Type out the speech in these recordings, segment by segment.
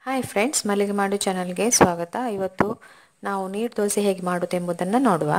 hi friends ಮಲ್ಲಿಗೆ ಮಾಡು ಚಾನಲ್ಗೆ ಸ್ವಾಗತ ಇವತ್ತು ನಾವು ನೀರು ದೋಸೆ ಹೇಗೆ ಮಾಡುವುದೆಂಬುದನ್ನು ನೋಡುವ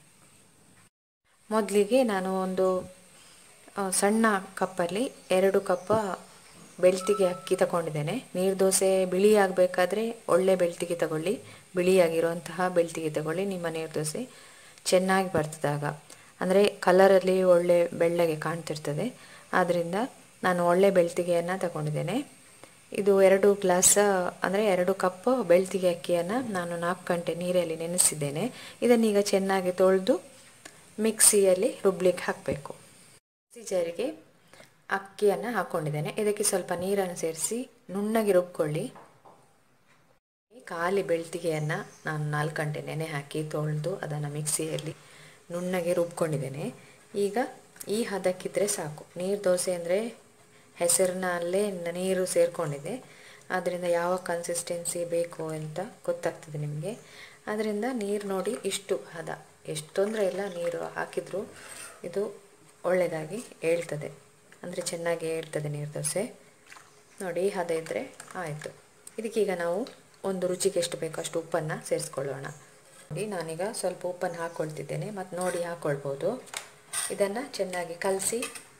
ಮೊದಲಿಗೆ ನಾನು ಒಂದು ಆ, ಸಣ್ಣ ಕಪ್ಪಲ್ಲಿ ಎರಡು ಕಪ್ಪ ಬೆಳ್ತಿಗೆ ಅಕ್ಕಿ ತಗೊಂಡಿದ್ದೇನೆ ನೀರು ದೋಸೆ ಬಿಳಿ ಆಗಬೇಕಾದ್ರೆ ಒಳ್ಳೆ ಬೆಳ್ತಿಗೆ ತಗೊಳ್ಳಿ ಬಿಳಿಯಾಗಿರುವಂತಹ ಬೆಳ್ತಿಗೆ ತಗೊಳ್ಳಿ ನಿಮ್ಮ ನೀರು ದೋಸೆ ಚೆನ್ನಾಗಿ ಬರ್ತದಾಗ ಅಂದರೆ ಕಲರಲ್ಲಿ ಒಳ್ಳೆ ಬೆಳ್ಳಗೆ ಕಾಣ್ತಿರ್ತದೆ ಆದ್ದರಿಂದ ನಾನು ಒಳ್ಳೆ ಬೆಳ್ತಿಗೆಯನ್ನು ತಗೊಂಡಿದ್ದೇನೆ ಇದು ಎರಡು ಗ್ಲಾಸ್ ಅಂದರೆ ಎರಡು ಕಪ್ ಬೆಳ್ತಿಗೆ ಅಕ್ಕಿಯನ್ನು ನಾನು ನಾಲ್ಕು ಗಂಟೆ ನೀರಲ್ಲಿ ನೆನೆಸಿದ್ದೇನೆ ಇದನ್ನೀಗ ಚೆನ್ನಾಗಿ ತೊಳೆದು ಮಿಕ್ಸಿಯಲ್ಲಿ ರುಬ್ಲಿಕ್ಕೆ ಹಾಕಬೇಕು ಮಿಕ್ಸಿ ಜಾರಿಗೆ ಅಕ್ಕಿಯನ್ನು ಹಾಕ್ಕೊಂಡಿದ್ದೇನೆ ಇದಕ್ಕೆ ಸ್ವಲ್ಪ ನೀರನ್ನು ಸೇರಿಸಿ ನುಣ್ಣಗೆ ರುಬ್ಕೊಳ್ಳಿ ಖಾಲಿ ಬೆಳ್ತಿಗೆಯನ್ನು ನಾನು ನಾಲ್ಕು ಗಂಟೆ ನೆನೆ ಹಾಕಿ ತೊಳೆದು ಅದನ್ನು ಮಿಕ್ಸಿಯಲ್ಲಿ ನುಣ್ಣಗೆ ರುಬ್ಕೊಂಡಿದ್ದೇನೆ ಈಗ ಈ ಹದಕ್ಕಿದ್ರೆ ಸಾಕು ನೀರು ದೋಸೆ ಅಂದರೆ ಹೆಸರಿನಲ್ಲೇ ನೀರು ಸೇರಿಕೊಂಡಿದೆ ಆದ್ದರಿಂದ ಯಾವ ಕನ್ಸಿಸ್ಟೆನ್ಸಿ ಬೇಕು ಅಂತ ಗೊತ್ತಾಗ್ತದೆ ನಿಮಗೆ ಅದರಿಂದ ನೀರು ನೋಡಿ ಇಷ್ಟು ಹದ ಎಷ್ಟು ತೊಂದರೆ ಇಲ್ಲ ನೀರು ಹಾಕಿದರೂ ಇದು ಒಳ್ಳೆಯದಾಗಿ ಏಳ್ತದೆ ಅಂದರೆ ಚೆನ್ನಾಗಿ ಏಳ್ತದೆ ನೀರು ದೋಸೆ ನೋಡಿ ಈ ಹದ ಇದ್ದರೆ ಆಯಿತು ಇದಕ್ಕೀಗ ನಾವು ಒಂದು ರುಚಿಗೆ ಎಷ್ಟು ಬೇಕೋ ಅಷ್ಟು ಉಪ್ಪನ್ನು ಸೇರಿಸ್ಕೊಳ್ಳೋಣ ನೋಡಿ ನಾನೀಗ ಸ್ವಲ್ಪ ಉಪ್ಪನ್ನು ಹಾಕ್ಕೊಳ್ತಿದ್ದೇನೆ ಮತ್ತು ನೋಡಿ ಹಾಕ್ಕೊಳ್ಬೋದು ಇದನ್ನು ಚೆನ್ನಾಗಿ ಕಲಸಿ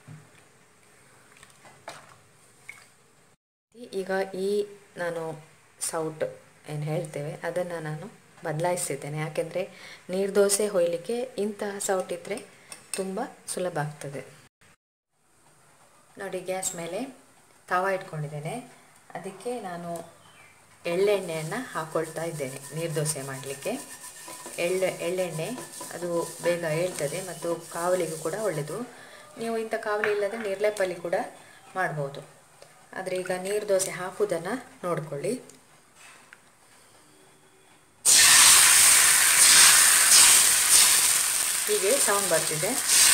ಈಗ ಈ ನಾನು ಸೌಟ್ ಏನು ಹೇಳ್ತೇವೆ ಅದನ್ನು ನಾನು ಬದಲಾಯಿಸ್ತಿದ್ದೇನೆ ಯಾಕೆಂದರೆ ನೀರು ದೋಸೆ ಹೊಯ್ಲಿಕ್ಕೆ ಇಂತಹ ಸೌಟ್ ಇದ್ದರೆ ತುಂಬ ಸುಲಭ ಆಗ್ತದೆ ನೋಡಿ ಗ್ಯಾಸ್ ಮೇಲೆ ತವ ಇಟ್ಕೊಂಡಿದ್ದೇನೆ ಅದಕ್ಕೆ ನಾನು ಎಳ್ಳೆಣ್ಣೆಯನ್ನು ಹಾಕ್ಕೊಳ್ತಾ ಇದ್ದೇನೆ ನೀರು ದೋಸೆ ಮಾಡಲಿಕ್ಕೆ ಎಳ್ಳೆ ಎಳ್ಳೆಣ್ಣೆ ಅದು ಬೇಗ ಏಳ್ತದೆ ಮತ್ತು ಕಾವಲಿಗೂ ಕೂಡ ಒಳ್ಳೆಯದು ನೀವು ಇಂಥ ಕಾವಲಿ ಇಲ್ಲದೆ ನಿರ್ಲೆಪ್ಪಲ್ಲಿ ಕೂಡ ಮಾಡ್ಬೋದು ಆದರೆ ಈಗ ನೀರು ದೋಸೆ ಹಾಕುವುದನ್ನು ನೋಡ್ಕೊಳ್ಳಿ ಹೀಗೆ ಸೌಂಡ್ ಬರ್ತಿದೆ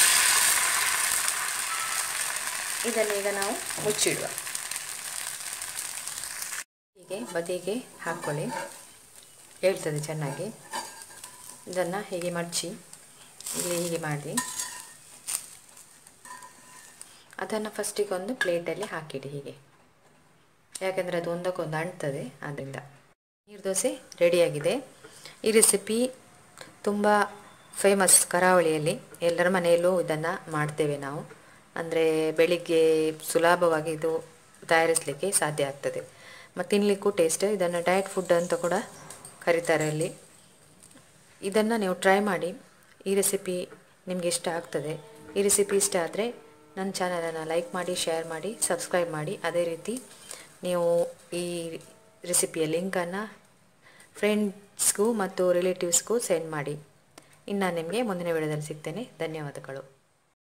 ಇದನ್ನು ಈಗ ನಾವು ಮುಚ್ಚಿಡುವ ಹೀಗೆ ಬದಿಗೆ ಹಾಕ್ಕೊಳ್ಳಿ ಹೇಳ್ತದೆ ಚೆನ್ನಾಗಿ ಇದನ್ನು ಹೀಗೆ ಮಡಚಿ ಇಲ್ಲಿ ಹೀಗೆ ಮಾಡಿ ಅದನ್ನು ಫಸ್ಟಿಗೆ ಒಂದು ಪ್ಲೇಟಲ್ಲಿ ಹಾಕಿಡಿ ಹೀಗೆ ಯಾಕೆಂದರೆ ಅದು ಒಂದಕ್ಕೊಂದು ಅಂಟ್ತದೆ ಆದ್ದರಿಂದ ನೀರು ದೋಸೆ ರೆಡಿಯಾಗಿದೆ ಈ ರೆಸಿಪಿ ತುಂಬ ಫೇಮಸ್ ಕರಾವಳಿಯಲ್ಲಿ ಎಲ್ಲರ ಮನೆಯಲ್ಲೂ ಇದನ್ನು ಮಾಡ್ತೇವೆ ನಾವು ಅಂದರೆ ಬೆಳಿಗ್ಗೆ ಸುಲಭವಾಗಿ ಇದು ತಯಾರಿಸಲಿಕ್ಕೆ ಸಾಧ್ಯ ಆಗ್ತದೆ ಮತ್ತು ತಿನ್ನಲಿಕ್ಕೂ ಟೇಸ್ಟ್ ಇದನ್ನು ಡಯಟ್ ಫುಡ್ ಅಂತ ಕೂಡ ಕರೀತಾರೆ ಅಲ್ಲಿ ಇದನ್ನು ನೀವು ಟ್ರೈ ಮಾಡಿ ಈ ರೆಸಿಪಿ ನಿಮಗೆ ಇಷ್ಟ ಆಗ್ತದೆ ಈ ರೆಸಿಪಿ ಇಷ್ಟ ಆದರೆ ನನ್ನ ಚಾನಲನ್ನು ಲೈಕ್ ಮಾಡಿ ಶೇರ್ ಮಾಡಿ ಸಬ್ಸ್ಕ್ರೈಬ್ ಮಾಡಿ ಅದೇ ರೀತಿ ನೀವು ಈ ರೆಸಿಪಿಯ ಲಿಂಕನ್ನು ಫ್ರೆಂಡ್ಸ್ಗೂ ಮತ್ತು ರಿಲೇಟಿವ್ಸ್ಗೂ ಸೆಂಡ್ ಮಾಡಿ ಇನ್ನು ನಿಮಗೆ ಮುಂದಿನ ವಿಡಿಯೋದಲ್ಲಿ ಸಿಗ್ತೇನೆ ಧನ್ಯವಾದಗಳು